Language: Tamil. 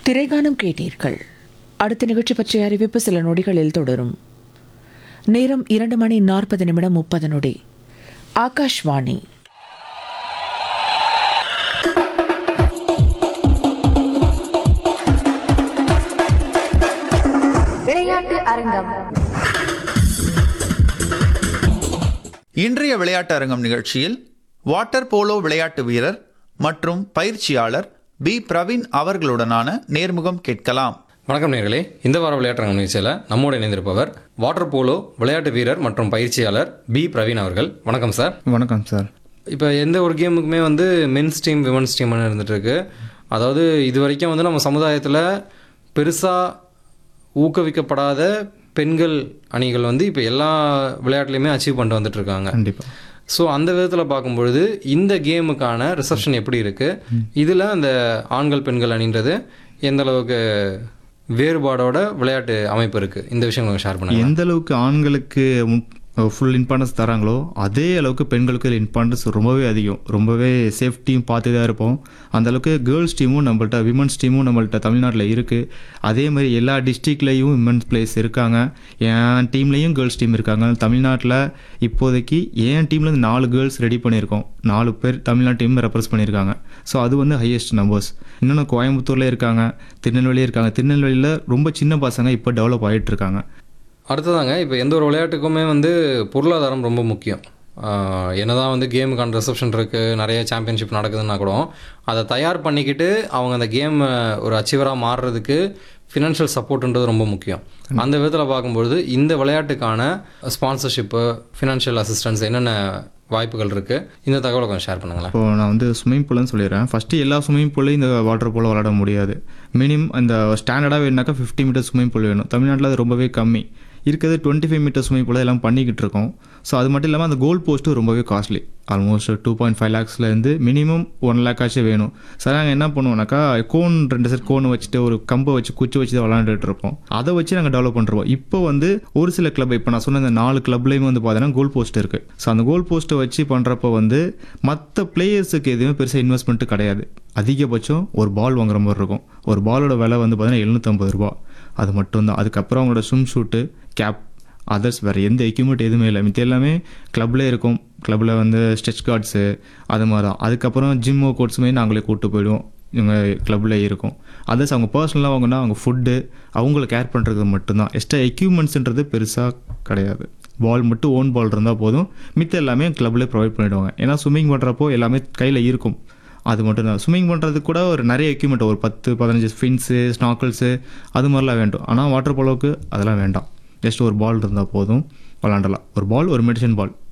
திரைகானம் கேட்டீர்கள் அடுத்த நிகழ்ச்சி பற்றிய அறிவிப்பு சில நொடிகளில் தொடரும் நேரம் இரண்டு மணி நாற்பது நிமிடம் முப்பது நொடி ஆகாஷ்வாணி விளையாட்டு அரங்கம் இன்றைய விளையாட்டு அரங்கம் நிகழ்ச்சியில் வாட்டர் போலோ விளையாட்டு வீரர் மற்றும் பயிற்சியாளர் பி பிரவீன் அவர்களுடனான நேர்முகம் கேட்கலாம் வணக்கம் நேர்களே இந்த வார விளையாட்டு நிகழ்ச்சியில் நம்மோடு இணைந்திருப்பவர் வாட்டர் போலோ விளையாட்டு வீரர் மற்றும் பயிற்சியாளர் பி பிரவீன் அவர்கள் வணக்கம் சார் வணக்கம் சார் இப்போ எந்த ஒரு கேமுக்குமே வந்து மென்ஸ் டீம் விமன்ஸ் டீம்னு இருந்துட்டு இருக்கு அதாவது இது வரைக்கும் வந்து நம்ம சமுதாயத்தில் பெருசாக ஊக்குவிக்கப்படாத பெண்கள் அணிகள் வந்து இப்போ எல்லா விளையாட்டுலையுமே அச்சீவ் பண்ணிட்டு வந்துட்டு இருக்காங்க கண்டிப்பாக ஸோ அந்த விதத்தில் பார்க்கும்பொழுது இந்த கேமுக்கான ரிசப்ஷன் எப்படி இருக்குது இதில் அந்த ஆண்கள் பெண்கள் அணின்றது எந்த அளவுக்கு வேறுபாடோட விளையாட்டு அமைப்பு இருக்குது இந்த விஷயம் கொஞ்சம் ஷேர் பண்ணுங்க எந்த அளவுக்கு ஆண்களுக்கு ஃபுல் இம்பார்ட்டன்ஸ் தராங்களோ அதே அளவுக்கு பெண்களுக்கு இம்பார்ட்டன்ஸ் ரொம்பவே அதிகம் ரொம்பவே சேஃப்டியும் பார்த்து தான் இருப்போம் அந்த அளவுக்கு கேர்ள்ஸ் டீமும் நம்மள்ட்ட விமன்ஸ் டீமும் நம்மள்ட்ட தமிழ்நாட்டில் இருக்குது அதே மாதிரி எல்லா டிஸ்ட்ரிக்ட்லேயும் விமன்ஸ் பிளேஸ் இருக்காங்க என் டீம்லேயும் கேர்ள்ஸ் டீம் இருக்காங்க தமிழ்நாட்டில் இப்போதைக்கு என் டீம்லேருந்து நாலு கேர்ள்ஸ் ரெடி பண்ணியிருக்கோம் நாலு பேர் தமிழ்நாட்டு டீம் ரெப்ரஸ் பண்ணியிருக்காங்க ஸோ அது வந்து ஹையஸ்ட் நம்பர்ஸ் இன்னொன்று கோயம்புத்தூரில் இருக்காங்க திருநெல்வேலி இருக்காங்க திருநெல்வேலியில் ரொம்ப சின்ன பசங்க இப்போ டெவலப் ஆகிட்டு இருக்காங்க அடுத்ததாங்க இப்போ எந்த ஒரு விளையாட்டுக்குமே வந்து பொருளாதாரம் ரொம்ப முக்கியம் ஆஹ் என்னதான் வந்து கேமுக்கான ரிசப்ஷன் இருக்குது நிறைய சாம்பியன்ஷிப் நடக்குதுன்னா கூட அதை தயார் பண்ணிக்கிட்டு அவங்க அந்த கேம் ஒரு அச்சீவராக மாறுறதுக்கு ஃபினான்ஷியல் சப்போர்ட்ன்றது ரொம்ப முக்கியம் அந்த விதத்தில் பார்க்கும்பொழுது இந்த விளையாட்டுக்கான ஸ்பான்சர்ஷிப்பு ஃபினான்ஷியல் அசிஸ்டன்ஸ் என்னென்ன வாய்ப்புகள் இருக்குது இந்த தகவலை கொஞ்சம் ஷேர் பண்ணுங்களேன் இப்போ நான் வந்து ஸ்விம்மிங் பூல்னு சொல்லிடுறேன் ஃபஸ்ட்டு எல்லா ஸ்விம்மிங் பூல்லையும் இந்த வாட்டர் பூலில் விளாட முடியாது மினிமம் அந்த ஸ்டாண்டர்டாக வேணுனாக்கா ஃபிஃப்டி மீட்டர் ஸ்விம்மிங் பூல் வேணும் தமிழ்நாட்டில் அது ரொம்பவே கம்மி இருக்கிறது twenty five metre swimming pool எல்லாம் பண்ணிக்கிட்டு இருக்கோம் ஸோ அது மட்டும் இல்லாமல் அந்த கோல் போஸ்ட்டும் ரொம்பவே costly almost two point five லேக்ஸ்லேருந்து மினிமம் ஒன் லேக் ஆச்சும் வேணும் சார் நாங்கள் என்ன பண்ணுவோம்னாக்கா கோன் ரெண்டு செட் கோன் வச்சுட்டு ஒரு கம்பை வச்சு குச்சி வச்சு தான் விளாண்டுட்டு இருப்போம் அதை வச்சு நாங்கள் டெவலப் பண்ணுறோம் இப்போ வந்து ஒரு சில கிளப் இப்போ நான் சொன்ன இந்த நாலு கிளப்லேயுமே வந்து பார்த்தீங்கன்னா கோல் போஸ்ட் இருக்குது ஸோ அந்த கோல் போஸ்ட்டை வச்சு பண்ணுறப்போ வந்து மற்ற பிளேயர்ஸுக்கு எதுவுமே பெருசாக இன்வெஸ்ட்மெண்ட்டு கிடையாது அதிகபட்சம் ஒரு பால் வாங்குற மாதிரி இருக்கும் ஒரு பாலோட விலை வந்து பார்த்தீங்கன்னா எழுநூற்றம்பது ரூபா அது மட்டும்தான் அதுக்கப்புறம் அவங்களோட ஸ்விம் ஷூட்டு கேப் அதர்ஸ் வேறு எந்த எக்யூப்மெண்ட் எதுவுமே இல்லை மித்த எல்லாமே கிளப்லேயே இருக்கும் கிளப்பில் வந்து ஸ்ட்ரெச் கார்ட்ஸு அது மாதிரி தான் அதுக்கப்புறம் ஜிம் ஒர்க் அவுட்ஸுமே நாங்களே கூப்பிட்டு போயிடுவோம் இவங்க கிளப்பில் இருக்கும் அதர்ஸ் அவங்க பர்சனலாக வாங்கினா அவங்க ஃபுட்டு அவங்கள கேர் பண்ணுறது மட்டும்தான் எக்ஸ்ட்ரா எக்யூப்மெண்ட்ஸுன்றது பெருசாக கிடையாது பால் மட்டும் ஓன் பால் இருந்தால் போதும் மித்த எல்லாமே கிளப்லேயே ப்ரொவைட் பண்ணிவிடுவாங்க ஏன்னா ஸ்விம்மிங் பண்ணுறப்போ எல்லாமே கையில் இருக்கும் அது மட்டும் தான் ஸ்விம்மிங் பண்ணுறதுக்கு கூட ஒரு நிறைய எக்யூப்மெண்ட் ஒரு பத்து பதினஞ்சு ஃபின்ஸு ஸ்னாக்கல்ஸு அது மாதிரிலாம் வேண்டும் ஆனால் வாட்டர் போலோவுக்கு அதெல்லாம் வேண்டாம் ஜஸ்ட் ஒரு பால் இருந்தால் போதும் விளாண்டலாம் ஒரு பால் ஒரு மெடிசன் பால்